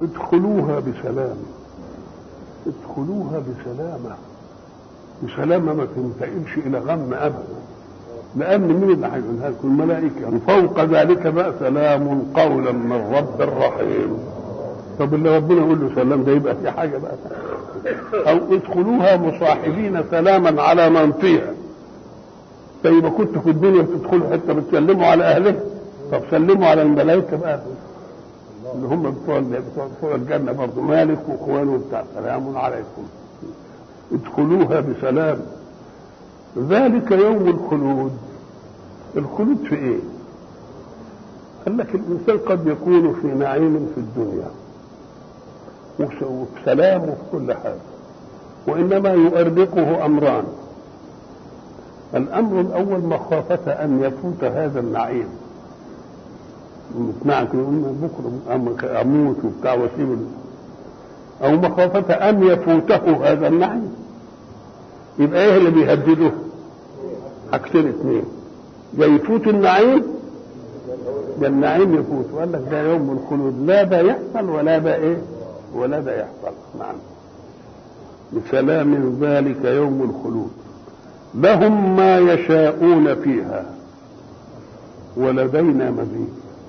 ادخلوها بسلام ادخلوها بسلامة بسلامة ما تنتقلش إلى غم أبدا لأن مين اللي هيقولها لكم الملائكة وفوق ذلك بقى سلام قولا من رب رحيم طب اللي ربنا يقول له سلام ده يبقى في حاجة بقى أو ادخلوها مصاحبين سلاما على من فيها زي ما كنتوا في الدنيا بتدخلوا حتة بتسلموا على أهلها طب سلموا على الملائكة بقى اللي هم بتوع بتوع الجنة برضه مالك واخوانه وبتاع سلام عليكم ادخلوها بسلام ذلك يوم الخلود الخلود في ايه قال لك الانسان قد يكون في نعيم في الدنيا وفي سلام وفي كل حاجه وانما يؤرقه امران الامر الاول مخافه ان يفوت هذا النعيم نسمع بكره اموت وبتاع واسيب او مخافه ان يفوته هذا النعيم يبقى ايه اللي بيهدده حاجتين اثنين يا يفوت النعيم ده النعيم يفوت وقال لك ده يوم الخلود لا ده يحصل ولا ده ايه ولا ده يحصل نعم بسلام ذلك يوم الخلود لهم ما يشاءون فيها ولدينا مزيد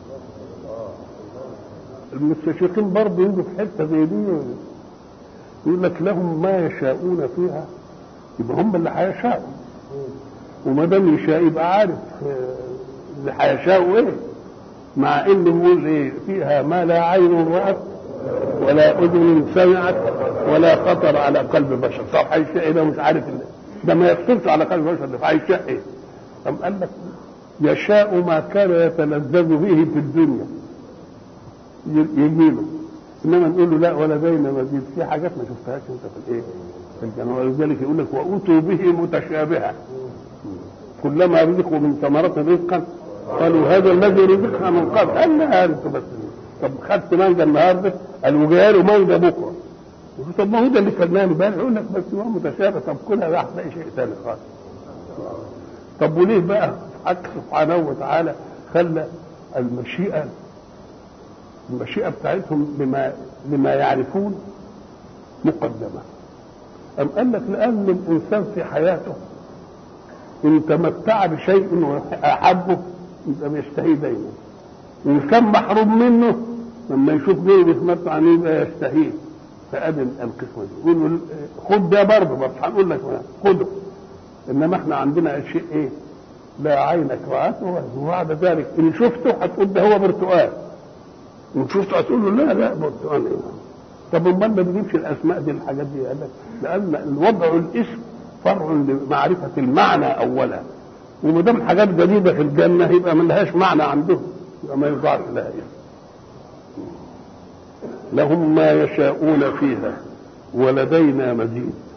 المستشرقين برضه يجوا في حته زي دي يقول لك لهم ما يشاءون فيها يبقى هم اللي هيشاءوا وما دام يشاء يبقى عارف اللي هيشاءوا ايه مع انه يقول ايه فيها ما لا عين رأت ولا اذن سمعت ولا خطر على قلب بشر طب هيشاء ايه ده مش عارف اللي. ده ما يخطرش على قلب بشر ده هيشاء ايه طب قال لك يشاء ما كان يتلذذ به في الدنيا يجيله انما نقول له لا ولدينا مزيد في حاجات ما شفتهاش انت في الايه في الجنة ولذلك يقول لك وأوتوا به متشابها كلما رزقوا من ثمرة رزقا قالوا هذا الذي رزقنا من قبل قال لا انتوا بس طب خدت مانجا النهارده قالوا جاي له مانجا بكره طب ما هو ده اللي كلناه امبارح يقول لك بس هو متشابه طب كلها راح تلاقي شيء ثاني خالص طب وليه بقى حق سبحانه وتعالى خلى المشيئه المشيئه بتاعتهم بما لما يعرفون مقدمه أم قال لك لأن الإنسان في حياته إن تمتع بشيء وأحبه يبقى بيشتهيه دايما وإن كان محروم منه لما يشوف غيره بيتمتع عنه يبقى يشتهيه فأدي القسمة دي يقول له خد ده برضه بس هنقول لك خده إنما إحنا عندنا شيء إيه؟ لا عينك رأته وبعد ذلك إن شفته هتقول ده هو برتقال إن شفته هتقول له لا لا برتقال إيه؟ طب امال ما بيجيبش الاسماء دي الحاجات دي قال لك لان الوضع الاسم فرع لمعرفه المعنى اولا وما دام حاجات جديده في الجنه يبقى ما لهاش معنى عندهم يبقى ما يرجعش لها لهم ما يشاءون فيها ولدينا مزيد